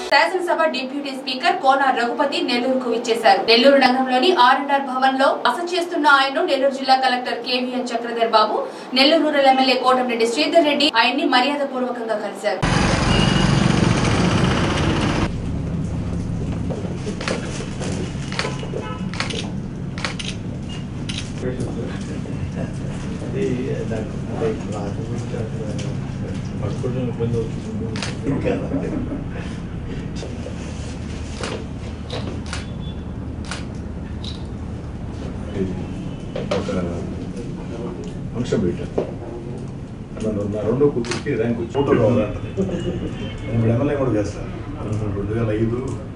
శాసనసభ deputy speaker కోన రఘుపతి నెల్లూరుకు విచ్చేశారు నెల్లూరు నగరంలోని ఆర్ అండ్ ఆర్ భవన్ లో బస చేస్తున్న ఆయన్ను నెల్లూరు జిల్లా collector KVN Chakradhar Babu Nellore rural MLA Kotamreddy Sridhar Reddy ఆయన్ని మర్యాద పూర్వకంగా కలిశారు అది నాకు అంటే క్లాస్ గురించి అసలు పట్టుకోవడం ఇబ్బంది అవుతుంది ఇంకా ఇది ఒక అంశం పెట్టాను అలా నా రెండో కూతురికి ర్యాంక్ వచ్చి ఫోటో కావాలంటే నేను ఇప్పుడు ఎమ్మెల్యే కూడా చేస్తాను రెండు వేల ఐదు